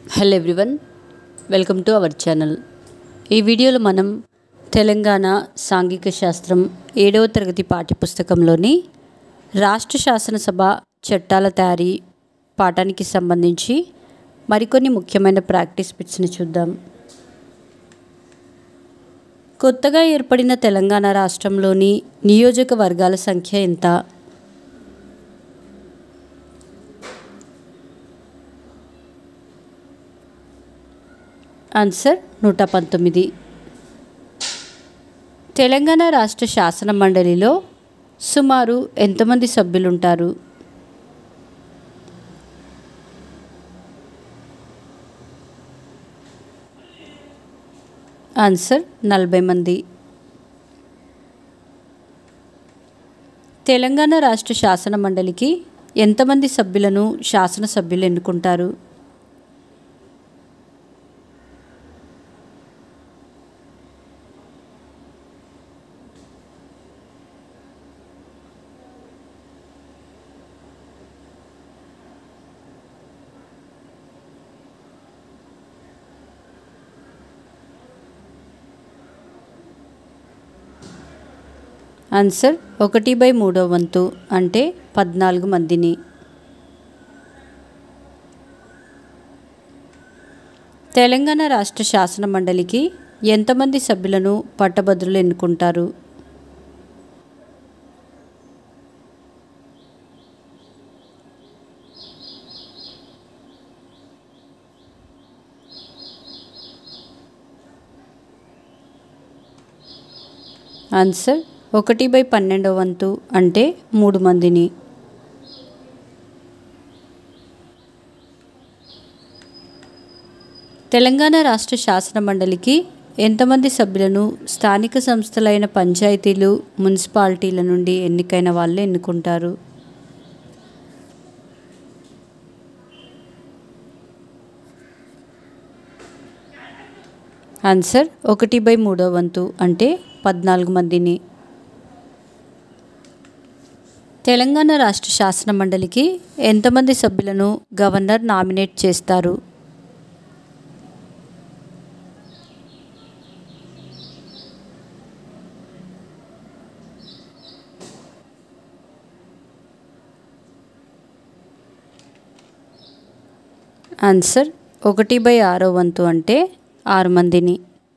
hello everyone welcome to our channel ఈ వీడియోలో మనం తెలంగాణ సాంఘిక శాస్త్రం ఏడవ తరగతి పాఠ్యపుస్తకంలోని రాష్ట్ర శాసనసభ చట్టాల తయారీ పాఠానికి సంబంధించి మరికొన్ని ముఖ్యమైన ప్రాక్టీస్ బిట్స్ని చూద్దాం కొత్తగా ఏర్పడిన తెలంగాణ రాష్ట్రంలోని నియోజకవర్గాల సంఖ్య ఎంత ఆన్సర్ నూట పంతొమ్మిది తెలంగాణ రాష్ట్ర శాసన మండలిలో సుమారు ఎంతమంది సభ్యులుంటారు ఆన్సర్ నలభై మంది తెలంగాణ రాష్ట్ర శాసన మండలికి ఎంతమంది సభ్యులను శాసనసభ్యులు ఎన్నుకుంటారు ఆన్సర్ ఒకటి బై మూడో వంతు అంటే పద్నాలుగు మందిని తెలంగాణ రాష్ట్ర శాసన మండలికి ఎంతమంది సభ్యులను పట్టభద్రులు ఎన్నుకుంటారు ఆన్సర్ ఒకటి బై పన్నెండవ వంతు అంటే మూడు మందిని తెలంగాణ రాష్ట్ర శాసన మండలికి ఎంతమంది సభ్యులను స్థానిక సంస్థలైన పంచాయతీలు మున్సిపాలిటీల నుండి ఎన్నికైన వాళ్ళు ఎన్నుకుంటారు ఆన్సర్ ఒకటి బై మూడో వంతు అంటే పద్నాలుగు మందిని తెలంగాణ రాష్ట్ర శాసన మండలికి ఎంతమంది సభ్యులను గవర్నర్ నామినేట్ చేస్తారు ఆన్సర్ ఒకటి బై ఆరో వంతు అంటే ఆరు మందిని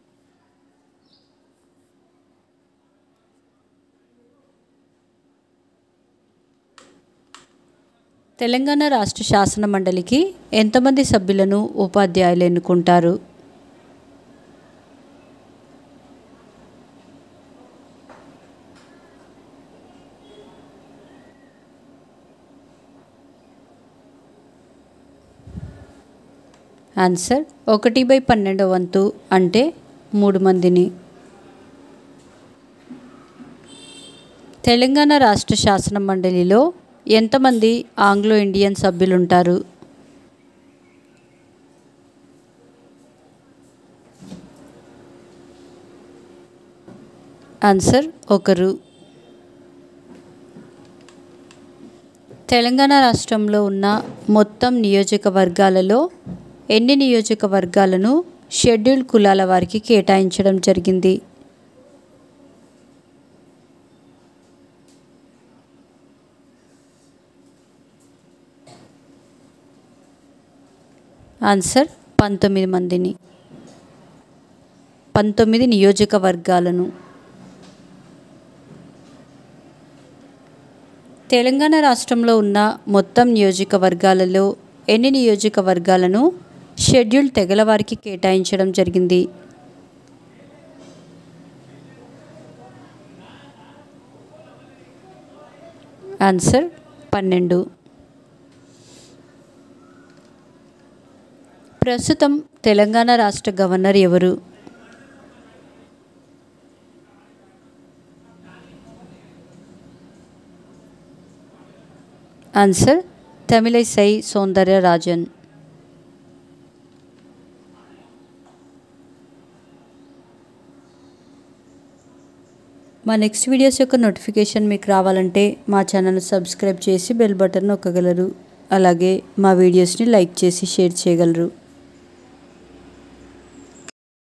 తెలంగాణ రాష్ట్ర శాసన మండలికి ఎంతమంది సభ్యులను ఉపాధ్యాయులు ఎన్నుకుంటారు ఆన్సర్ ఒకటి బై పన్నెండవ వంతు అంటే మూడు మందిని తెలంగాణ రాష్ట్ర శాసన మండలిలో ఎంతమంది ఆంగ్లో ఇండియన్ సభ్యులుంటారు ఆన్సర్ ఒకరు తెలంగాణ రాష్ట్రంలో ఉన్న మొత్తం నియోజకవర్గాలలో ఎన్ని నియోజకవర్గాలను షెడ్యూల్ కులాల వారికి కేటాయించడం జరిగింది ఆన్సర్ పంతొమ్మిది మందిని పంతొమ్మిది నియోజకవర్గాలను తెలంగాణ రాష్ట్రంలో ఉన్న మొత్తం నియోజకవర్గాలలో ఎన్ని నియోజకవర్గాలను షెడ్యూల్ తెగల వారికి కేటాయించడం జరిగింది ఆన్సర్ పన్నెండు ప్రస్తుతం తెలంగాణ రాష్ట్ర గవర్నర్ ఎవరు ఆన్సర్ తమిళైసై సౌందర్య రాజన్ మా నెక్స్ట్ వీడియోస్ యొక్క నోటిఫికేషన్ మీకు రావాలంటే మా ఛానల్ సబ్స్క్రైబ్ చేసి బెల్ బటన్ నొక్కగలరు అలాగే మా వీడియోస్ని లైక్ చేసి షేర్ చేయగలరు